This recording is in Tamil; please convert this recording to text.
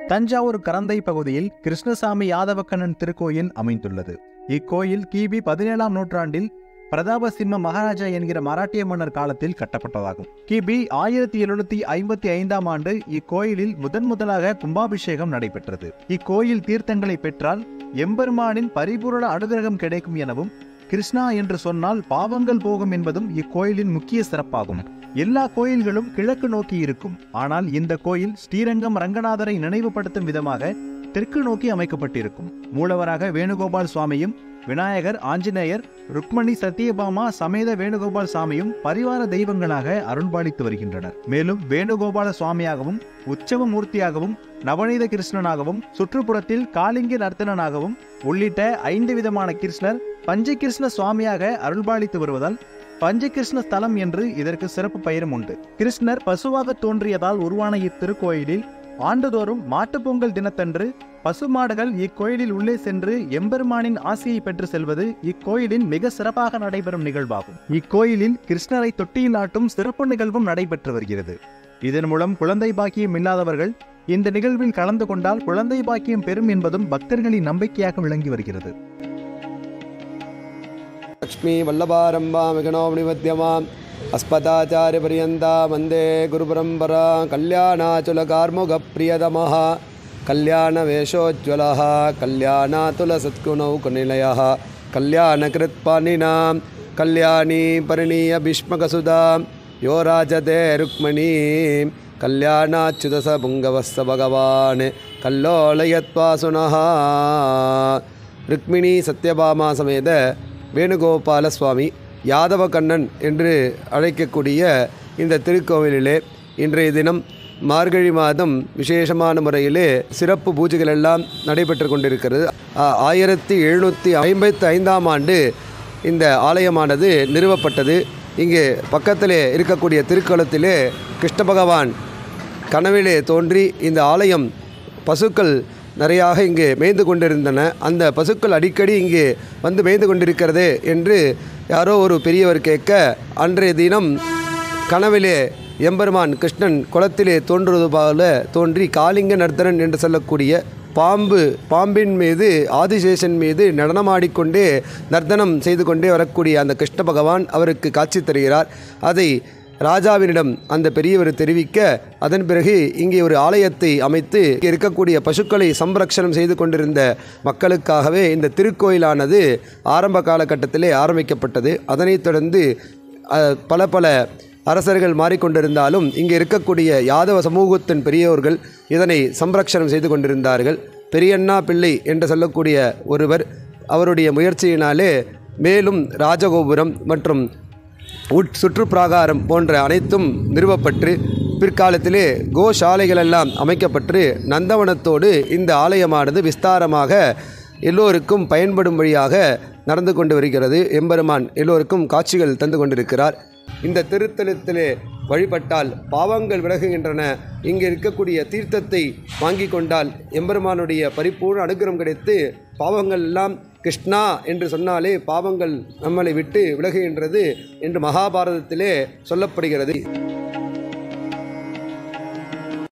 தஞ்சாவூர் கரந்தை பகுதியில் கிருஷ்ணசாமி யாதவக்கண்ணன் திருக்கோயில் அமைந்துள்ளது இக்கோயில் கிபி பதினேழாம் நூற்றாண்டில் பிரதாபசிம்ம மகாராஜா என்கிற மராட்டிய மன்னர் காலத்தில் கட்டப்பட்டதாகும் கிபி ஆயிரத்தி எழுநூத்தி ஐம்பத்தி ஐந்தாம் ஆண்டு இக்கோயிலில் முதன் முதலாக கும்பாபிஷேகம் நடைபெற்றது இக்கோயில் தீர்த்தங்களை பெற்றால் எம்பெருமானின் பரிபூரண அனுகிரகம் கிடைக்கும் எனவும் கிருஷ்ணா என்று சொன்னால் பாவங்கள் போகும் என்பதும் இக்கோயிலின் முக்கிய சிறப்பாகும் எல்லா கோயில்களும் கிழக்கு நோக்கி இருக்கும் ஆனால் இந்த கோயில் ஸ்ரீரங்கம் ரங்கநாதரை நினைவுபடுத்தும் விதமாக தெற்கு நோக்கி அமைக்கப்பட்டிருக்கும் மூலவராக வேணுகோபால் சுவாமியும் விநாயகர் ஆஞ்சநேயர் ருக்மணி சத்யபாமா சமேத வேணுகோபால் சாமியும் பரிவார தெய்வங்களாக அருள்பாலித்து வருகின்றனர் மேலும் வேணுகோபால சுவாமியாகவும் உற்சவ மூர்த்தியாகவும் நவநீத கிருஷ்ணனாகவும் சுற்றுப்புறத்தில் காளிங்க நர்த்தனனாகவும் உள்ளிட்ட ஐந்து விதமான கிருஷ்ணர் பஞ்சகிருஷ்ண சுவாமியாக அருள்பாலித்து வருவதால் பஞ்சகிருஷ்ண ஸ்தலம் என்று இதற்கு சிறப்பு பெயரும் உண்டு கிருஷ்ணர் பசுவாக தோன்றியதால் உருவான இத்திருக்கோயிலில் ஆண்டுதோறும் மாட்டுப் பொங்கல் தினத்தன்று பசுமாடுகள் இக்கோயிலில் உள்ளே சென்று எம்பெருமானின் ஆசியை பெற்று செல்வது இக்கோயிலின் மிக சிறப்பாக நடைபெறும் நிகழ்வாகும் இக்கோயிலில் கிருஷ்ணரை தொட்டியில் ஆட்டும் சிறப்பு நிகழ்வும் நடைபெற்று வருகிறது இதன் மூலம் குழந்தை பாக்கியம் இல்லாதவர்கள் இந்த நிகழ்வில் கலந்து கொண்டால் குழந்தை பாக்கியம் பெறும் என்பதும் பக்தர்களின் நம்பிக்கையாக விளங்கி வருகிறது லக்ஷ்மீ வல்லபாரம்பாं விகணோமணிமத்தியமாம் अस्मदाचार्यपर्यन्ता वन्दे गुरुपरम्परा कल्याणाचुलकार्मुकप्रियतमः कल्याणवेषोज्ज्वलः कल्याणातुलसद्गुणौ कुनिलयः कल्याणकृत्पाणिनां कल्याणी परिणीय भीष्मकसुधां यो राजते रुक्मिणीं कल्याणाच्युतस पुङ्गवस्स भगवान् कल्लोलयत्वासुनः ருக்மிணி சத்யபாமா சமேத வேணுகோபால சுவாமி யாதவ கண்ணன் என்று அழைக்கக்கூடிய இந்த திருக்கோவிலிலே இன்றைய தினம் மார்கழி மாதம் விசேஷமான முறையிலே சிறப்பு பூஜைகள் எல்லாம் நடைபெற்று கொண்டிருக்கிறது ஆ- ஆயிரத்தி எழுநூற்றி ஐம்பத்தி ஐந்தாம் ஆண்டு இந்த ஆலயமானது நிறுவப்பட்டது இங்கு பக்கத்திலே இருக்கக்கூடிய திருக்குளத்திலே கிருஷ்ண பகவான் கனவிலே தோன்றி இந்த ஆலயம் பசுக்கள் நிறையாக இங்கு மேய்ந்து கொண்டிருந்தன அந்த பசுக்கள் அடிக்கடி இங்கு வந்து மேய்ந்து கொண்டிருக்கிறது என்று யாரோ ஒரு பெரியவர் கேட்க அன்றைய தினம் கனவிலே எம்பெருமான் கிருஷ்ணன் குளத்திலே தோன்றுவது போல தோன்றி காளிங்க நர்த்தனன் என்று சொல்லக்கூடிய பாம்பு பாம்பின் மீது ஆதிசேஷன் மீது நடனமாடிக்கொண்டே நர்த்தனம் செய்து கொண்டே வரக்கூடிய அந்த கிருஷ்ண பகவான் அவருக்கு காட்சி தருகிறார் அதை ராஜாவினிடம் அந்த பெரியவர் தெரிவிக்க அதன் பிறகு இங்கே ஒரு ஆலயத்தை அமைத்து இங்கே இருக்கக்கூடிய பசுக்களை சம்ரக்ஷணம் செய்து கொண்டிருந்த மக்களுக்காகவே இந்த திருக்கோயிலானது ஆரம்ப காலகட்டத்திலே ஆரம்பிக்கப்பட்டது அதனைத் தொடர்ந்து அஹ், பல பல அரசர்கள் மாறிக்கொண்டிருந்தாலும் இங்கே இருக்கக்கூடிய யாதவ சமூகத்தின் பெரியோர்கள் இதனை சம்ரக்ஷணம் செய்து கொண்டிருந்தார்கள் பெரியண்ணா பிள்ளை என்று சொல்லக்கூடிய ஒருவர் அவருடைய முயற்சியினாலே மேலும் ராஜகோபுரம் மற்றும் உட் சுற்றுப்பிராகாரம் போன்ற அனைத்தும் நிறுவப்பட்டு பிற்காலத்திலே கோசாலைகள் எல்லாம் அமைக்கப்பட்டு நந்தவனத்தோடு இந்த ஆலயமானது விஸ்தாரமாக எல்லோருக்கும் பயன்படும் வழியாக நடந்து கொண்டு வருகிறது எம்பெருமான் எல்லோருக்கும் காட்சிகள் தந்து கொண்டிருக்கிறார் இந்த திருத்தலத்திலே வழிபட்டால் பாவங்கள் விலகுகின்றன இங்கே இருக்கக்கூடிய தீர்த்தத்தை வாங்கி கொண்டால் எம்பெருமானுடைய பரிபூர்ண அனுகிரகம் கிடைத்து பாவங்கள் எல்லாம் கிருஷ்ணா என்று சொன்னாலே பாவங்கள் நம்மளை விட்டு விலகுகின்றது என்று மகாபாரதத்திலே சொல்லப்படுகிறது